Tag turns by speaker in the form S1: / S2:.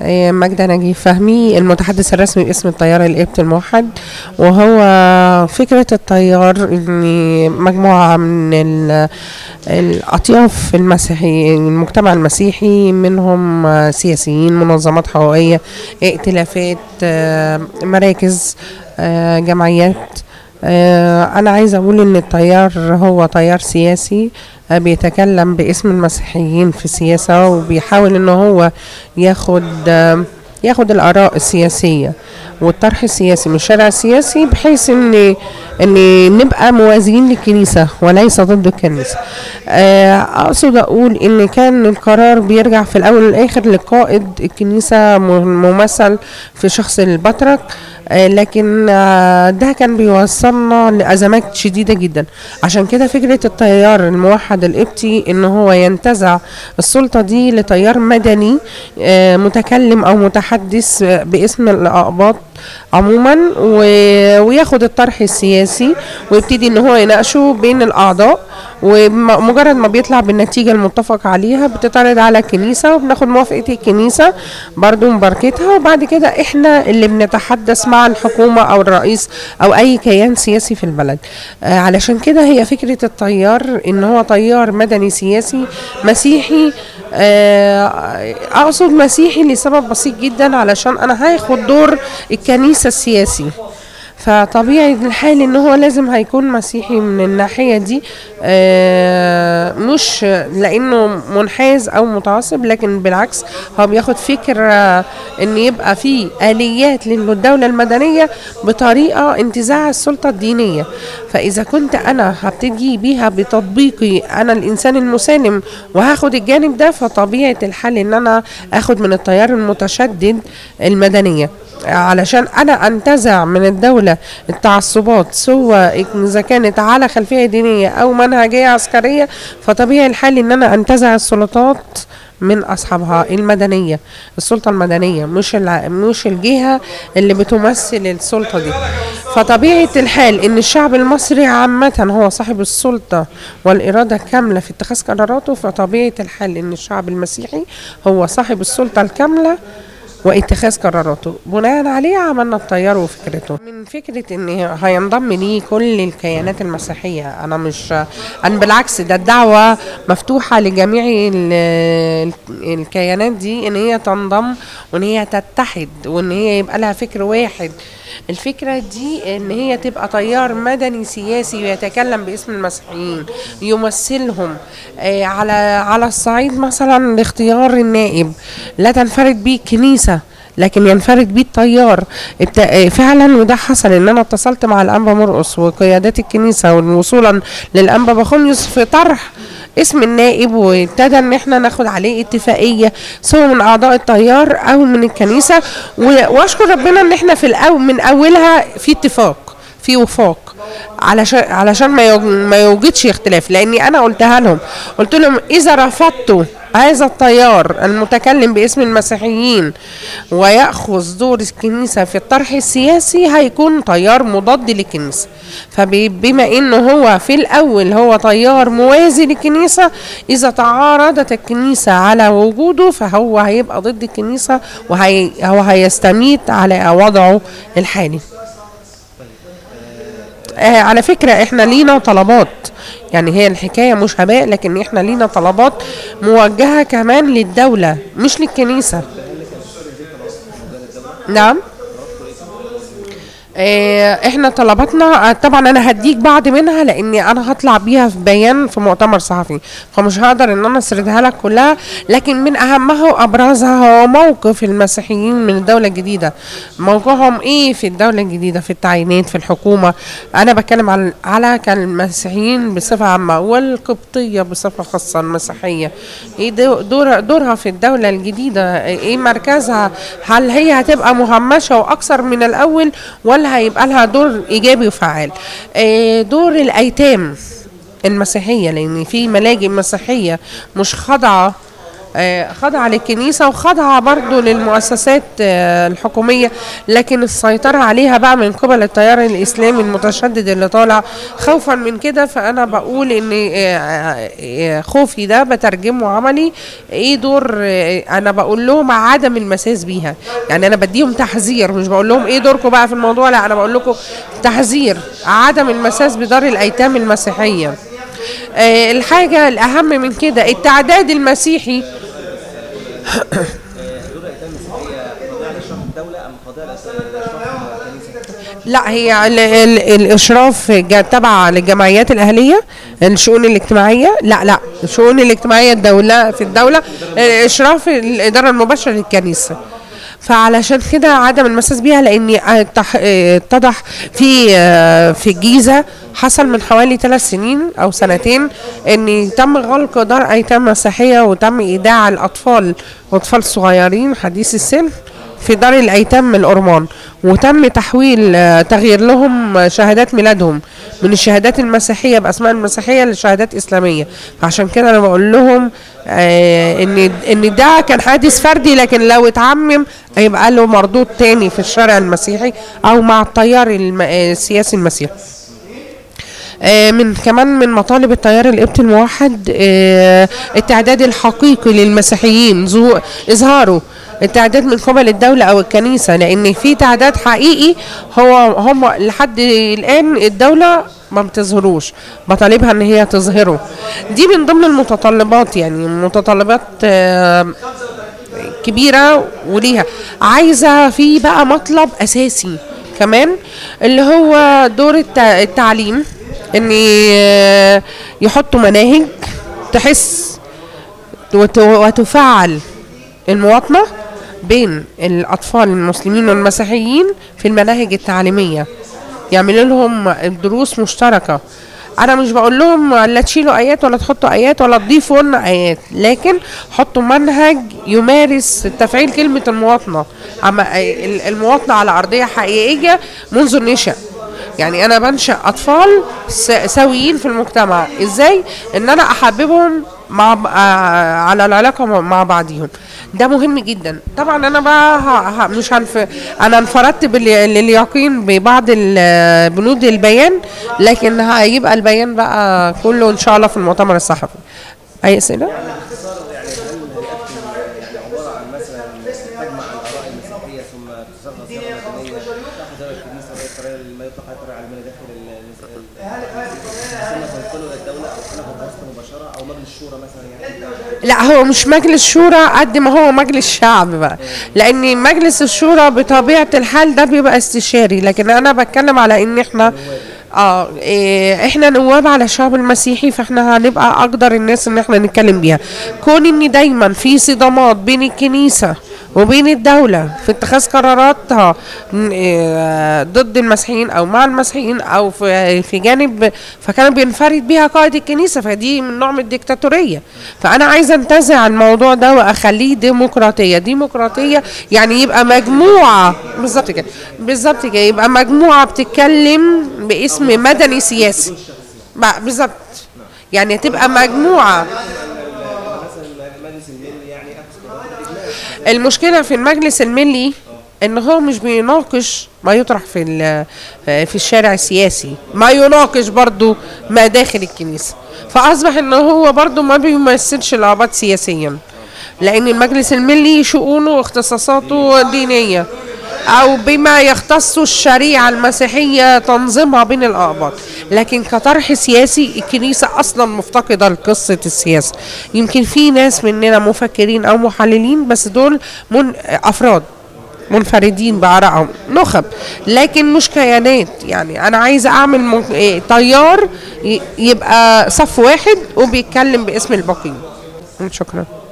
S1: آه، ماجدة نجيب فهمي المتحدث الرسمي باسم التيار القبطي الموحد وهو فكرة التيار ان مجموعة من ال- الأطياف المسيحي المجتمع المسيحي منهم آه، سياسيين منظمات حقوقية ائتلافات آه، مراكز آه، جمعيات آه، أنا عايزة أقول إن التيار هو تيار سياسي آه، بيتكلم باسم المسيحيين في السياسة وبيحاول إن هو ياخد آه، ياخد الآراء السياسية والطرح السياسي من الشارع السياسي بحيث ان ان نبقى موازيين للكنيسه وليس ضد الكنيسه. آه، اقصد اقول ان كان القرار بيرجع في الاول والاخر لقائد الكنيسه م- ممثل في شخص البطرك آه، لكن آه، ده كان بيوصلنا لازمات شديده جدا عشان كده فكره التيار الموحد القبطي ان هو ينتزع السلطه دي لتيار مدني آه، متكلم او متحدث آه، باسم الاقباط عموما و- وياخد الطرح السياسي ويبتدي ان هو يناقشه بين الاعضاء ومجرد ما بيطلع بالنتيجه المتفق عليها بتتعرض على الكنيسه وبناخد موافقه الكنيسه برضو مباركتها وبعد كده احنا اللي بنتحدث مع الحكومه او الرئيس او اي كيان سياسي في البلد آه علشان كده هي فكره التيار ان هو تيار مدني سياسي مسيحي آه، اقصد مسيحي لسبب بسيط جدا علشان انا هاخد دور الكنيسه السياسي فطبيعي الحال ان هو لازم هيكون مسيحي من الناحيه دي آه، مش لانه منحاز او متعصب لكن بالعكس هو بياخد فكر آه، ان يبقى في اليات للدوله المدنيه بطريقه انتزاع السلطه الدينيه فاذا كنت انا هبتدي بيها بتطبيقي انا الانسان المسالم وهاخد الجانب ده فطبيعه الحال ان انا اخد من التيار المتشدد المدنيه علشان انا انتزع من الدوله التعصبات سواء اذا كانت على خلفيه دينيه او منهجيه عسكريه فطبيعي الحال ان انا انتزع السلطات من اصحابها المدنيه السلطه المدنيه مش الع... مش الجهه اللي بتمثل السلطه دي فطبيعه الحال ان الشعب المصري عامه هو صاحب السلطه والاراده الكامله في اتخاذ قراراته فطبيعه الحال ان الشعب المسيحي هو صاحب السلطه الكامله واتخاذ قراراته بناء عليه عملنا التيار وفكرته من فكرة ان هينضم ليه كل الكيانات المسيحية انا مش انا بالعكس ده الدعوة مفتوحة لجميع ال- الكيانات دي ان هي تنضم وان هي تتحد وان هي يبقى لها فكر واحد الفكرة دي ان هي تبقى تيار مدني سياسي ويتكلم باسم المسيحيين يمثلهم آه، على على الصعيد مثلا لاختيار النائب لا تنفرد بيه الكنيسة لكن ينفرد بيه التيار ابت- آه، فعلا وده حصل ان انا اتصلت مع الانبا مرقص وقيادات الكنيسه وصولا للانبا بخونيوس في طرح اسم النائب وابتدى ان احنا ناخد عليه اتفاقيه سواء من اعضاء التيار او من الكنيسه و- واشكر ربنا ان احنا في الأول من اولها في اتفاق في وفاق علشان علشان ما يوج- ما يوجدش اختلاف لاني انا قلتها لهم قلت لهم اذا رفضتوا هذا التيار المتكلم باسم المسيحيين ويأخذ دور الكنيسة في الطرح السياسي هيكون تيار مضاد للكنيسة فبما انه هو في الاول هو تيار موازي للكنيسة اذا تعارضت الكنيسة على وجوده فهو هيبقى ضد الكنيسة وهي هو هيستميت على وضعه الحالي آه على فكرة احنا لينا طلبات يعني هي الحكاية مش هباء لكن احنا لينا طلبات موجهة كمان للدولة مش للكنيسة نعم آه، احنا طلباتنا آه، طبعا انا هديك بعض منها لاني انا هطلع بيها في بيان في مؤتمر صحفي فمش هقدر ان انا اسردها لك كلها لكن من اهمها وابرزها هو موقف المسيحيين من الدوله الجديده موقعهم ايه في الدوله الجديده في التعيينات في الحكومه انا بتكلم على على كالمسيحيين بصفه عامه والقبطيه بصفه خاصه المسيحيه ايه دو- دور دورها في الدوله الجديده ايه مركزها هل هي هتبقى مهمشه واكثر من الاول ولا هيبقى لها دور ايجابي وفعال إيه دور الايتام المسيحيه لان في ملاجئ مسيحيه مش خاضعه آه، خاضعة للكنيسة وخاضعة برضو للمؤسسات آه، الحكومية لكن السيطرة عليها بقى من قبل التيار الإسلامي المتشدد اللي طالع خوفا من كده فأنا بقول إن آه، آه، خوفي ده بترجمه عملي إيه دور آه، أنا بقول لهم عدم المساس بيها يعني أنا بديهم تحذير مش بقول لهم إيه دوركم بقى في الموضوع لا أنا بقول لكم تحذير عدم المساس بدار الأيتام المسيحية آه، الحاجة الأهم من كده التعداد المسيحي
S2: دور الايتام المسيحيه خاضعه لاشراف الدوله ام خاضعه لاشراف الكنيسه؟
S1: لا هي ال ال الاشراف جا- تبع للجمعيات الاهليه الشؤون الاجتماعيه لا لا الشؤون الاجتماعيه الدوله في الدوله اشراف الاداره المباشره للكنيسه فعلشان كده عدم المساس بيها لان اتح- اتضح في آه، في الجيزه حصل من حوالي ثلاث سنين او سنتين ان تم غلق دار ايتام مسيحيه وتم ايداع الاطفال واطفال صغيرين حديث السن في دار الايتام الأرمان وتم تحويل آه، تغيير لهم شهادات ميلادهم من الشهادات المسيحيه باسماء المسيحيه لشهادات اسلاميه فعشان كده انا بقول لهم آه ان ان ده كان حادث فردي لكن لو اتعمم هيبقى له مردود تاني في الشارع المسيحي او مع التيار الم- آه، السياسي المسيحي آه، من كمان من مطالب التيار القبطي الموحد آه، التعداد الحقيقي للمسيحيين ظهو- اظهاره التعداد من قبل الدولة أو الكنيسة لأن في تعداد حقيقي هو هم لحد الآن الدولة ما بتظهروش بطالبها إن هي تظهره دي من ضمن المتطلبات يعني متطلبات آه، كبيره وليها عايزه في بقى مطلب اساسي كمان اللي هو دور الت- التعليم ان ي- يحطوا مناهج تحس وت- وتفعل المواطنه بين الاطفال المسلمين والمسيحيين في المناهج التعليميه يعملوا لهم دروس مشتركه انا مش بقول لهم لا تشيلوا ايات ولا تحطوا ايات ولا تضيفوا لنا ايات لكن حطوا منهج يمارس تفعيل كلمه المواطنه اما ال- المواطنه على ارضيه حقيقيه منذ النشأ يعني انا بنشأ اطفال س- سويين في المجتمع ازاي ان انا احببهم مع ب- آه، على العلاقه مع- مع بعضهم ده مهم جدا طبعا انا بقى ه- ه- مش هنف... انا انفردت بال- لليقين ببعض ال- بنود البيان لكن هيبقى البيان بقى كله ان شاء الله في المؤتمر الصحفي اي اسئله
S2: باختصار يعني هل رئاستي يعني عباره عن مثلا تجمع الاراء المسيحيه ثم تصغر صيغه مدنيه تاخذ راي الكنيسه وراي الطريقه ما يطلق عليها الطريقه العلمانيه داخل ال- ال- ثم تنقله الى الدوله او تنقله الرئاسه مباشره او مجلس الشورى مثلا يعني
S1: لا هو مش مجلس شورى قد ما هو مجلس شعب بقى لان مجلس الشورى بطبيعه الحال ده بيبقى استشاري لكن انا بتكلم على ان احنا اه إيه احنا نواب على الشعب المسيحي فاحنا هنبقى اقدر الناس ان احنا نتكلم بيها كون ان دايما في صدامات بين الكنيسه وبين الدولة في اتخاذ قراراتها ن- إيه، ضد المسيحيين أو مع المسيحيين أو في في جانب فكان بينفرد بيها قائد الكنيسة فدي من نوع من الديكتاتورية فأنا عايزة أنتزع الموضوع ده وأخليه ديمقراطية ديمقراطية يعني يبقى مجموعة بالظبط كده بالظبط كده يبقى مجموعة بتتكلم باسم مدني سياسي بقى بالظبط يعني تبقى مجموعة
S2: مثلا مجلس الملي يعني اخذ قرارات بالاجماع
S1: المشكله في المجلس الملي ان هو مش بيناقش ما يطرح في ال- في الشارع السياسي ما يناقش برضو ما داخل الكنيسه فاصبح ان هو برضو ما بيمثلش الاباط سياسيا لان المجلس الملي شؤونه واختصاصاته دينيه او بما يختص الشريعه المسيحيه تنظيمها بين الاقباط لكن كطرح سياسي الكنيسه اصلا مفتقده لقصه السياسه يمكن في ناس مننا مفكرين او محللين بس دول من افراد منفردين بآرائهم نخب لكن مش كيانات يعني انا عايزه اعمل من... إيه، تيار ي- يبقى صف واحد وبيتكلم باسم الباقيين شكرا